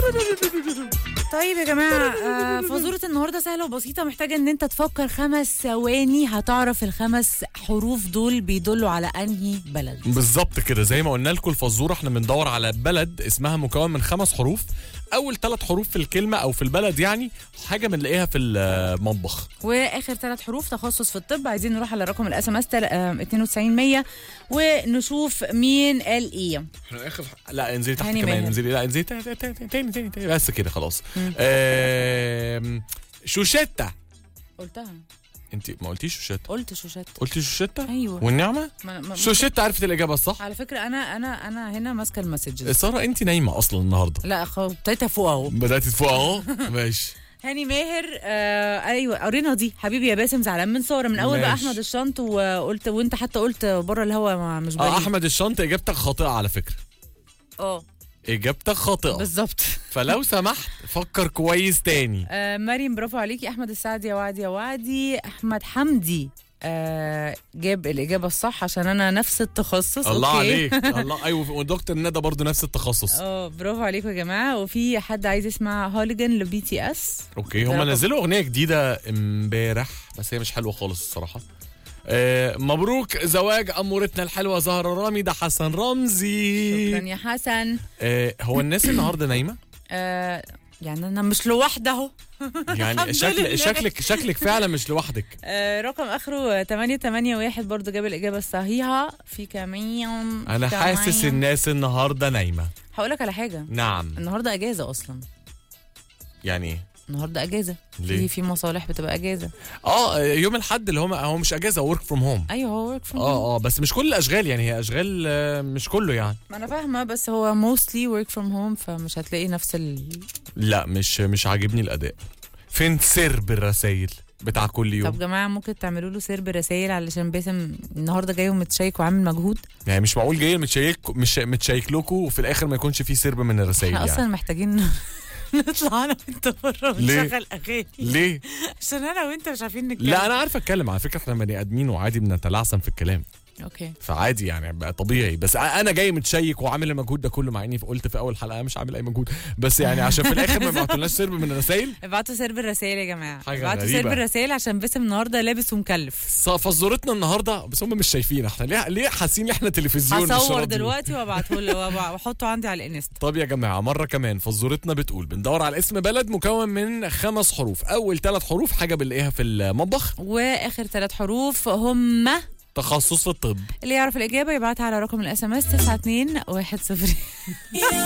طيب يا جماعة آه، فزورة النهاردة سهلة وبسيطة محتاجة ان انت تفكر خمس ثواني هتعرف الخمس حروف دول بيدلوا على انهي بلد بالظبط كده زي ما قلنا لكم الفزوره احنا بندور على بلد اسمها مكون من خمس حروف اول ثلاث حروف في الكلمه او في البلد يعني حاجه بنلاقيها في المطبخ واخر ثلاث حروف تخصص في الطب عايزين نروح على رقم الاس ام اس 92100 ونشوف مين قال ايه احنا اخر لا انزلي تحت هاني كمان ماهر. انزلي لا انزلي تاني تاني تاني تاني, تاني بس كده خلاص آم، شوشتة قلتها انت ما قلتيش شوشتة قلت شوشات قلتي شوشتة ايوه والنعمه ما ما شوشتة عرفت الاجابه الصح على فكرة انا انا انا هنا ماسكة المسجز ساره انت نايمه اصلا النهارده لا خ- ابتديتها فوق اهو بدات تفوق اهو ماشي هاني ماهر آه ايوه قرينا دي حبيبي يا باسم زعلان من ساره من اول بقى ماشي. احمد الشنط وقلت وانت حتى قلت بره الهوا ما- مش اه بريء احمد الشنط اجابتك خاطئه على فكره اه اجابتك خاطئه بالظبط فلو سمحت فكر كويس تاني آه مريم برافو عليكي احمد السعد يا وعدي يا وعدي احمد حمدي آه جاب الاجابه الصح عشان انا نفس التخصص الله أوكي. عليك الله ايوه ودكتور ندى برضو نفس التخصص اه برافو عليكم يا جماعه وفي حد عايز يسمع هوليجان لبي تي اس اوكي ده هم رقم- نزلوا اغنيه جديده امبارح بس هي مش حلوه خالص الصراحه آه مبروك زواج امورتنا الحلوه زهره رامي ده حسن رمزي شكرا يا حسن آه هو الناس النهارده نايمه آه يعني انا مش لوحده اهو يعني الحمد شكل لله. شكلك شكلك فعلا مش لوحدك آه، رقم اخره 881 برضو جاب الاجابه الصحيحه في كمان انا كمان. حاسس الناس النهارده نايمه هقول لك على حاجه نعم النهارده اجازه اصلا يعني ايه النهارده اجازه ليه؟ في في مصالح بتبقى اجازه اه يوم الاحد اللي هم هو مش اجازه ورك فروم هوم ايوه هو ورك فروم اه اه بس مش كل الاشغال يعني هي اشغال آه، مش كله يعني ما انا فاهمه بس هو موستلي ورك فروم هوم فمش هتلاقي نفس ال لا مش مش عاجبني الاداء فين سرب الرسايل بتاع كل طب يوم جماعه ممكن تعملوا له سير برسائل علشان باسم النهارده جاي ومتشيك وعامل مجهود يعني مش معقول جاي متشيك مش متشيك لكم وفي الاخر ما يكونش فيه سرب من الرسايل احنا يعني اصلا محتاجين نطلع انا وانت بره ليه؟ ونشغل اغاني ليه؟ عشان انا وانت مش عارفين نتكلم لا انا عارف اتكلم على فكره احنا بني ادمين وعادي بنتلعثم في الكلام اوكي فعادي يعني بقى طبيعي بس انا جاي متشيك وعامل المجهود ده كله مع اني قلت في اول حلقه مش عامل اي مجهود بس يعني عشان في الاخر ما بعتولناش سرب من الرسايل ابعتوا سير بالرسائل يا جماعه حاجة ابعتوا سير غريبة. بالرسائل عشان باسم النهارده لابس ومكلف فزورتنا النهارده بس هم مش شايفين احنا ليه ليه حاسين ان احنا تلفزيون مش هصور راديو؟ دلوقتي وابعته له وأبع- واحطه عندي على الانستا طب يا جماعه مره كمان فزورتنا بتقول بندور على اسم بلد مكون من خمس حروف اول ثلاث حروف حاجه بنلاقيها في المطبخ واخر ثلاث حروف هم تخصص في الطب اللي يعرف الاجابه يبعتها على رقم الاس ام اس 9210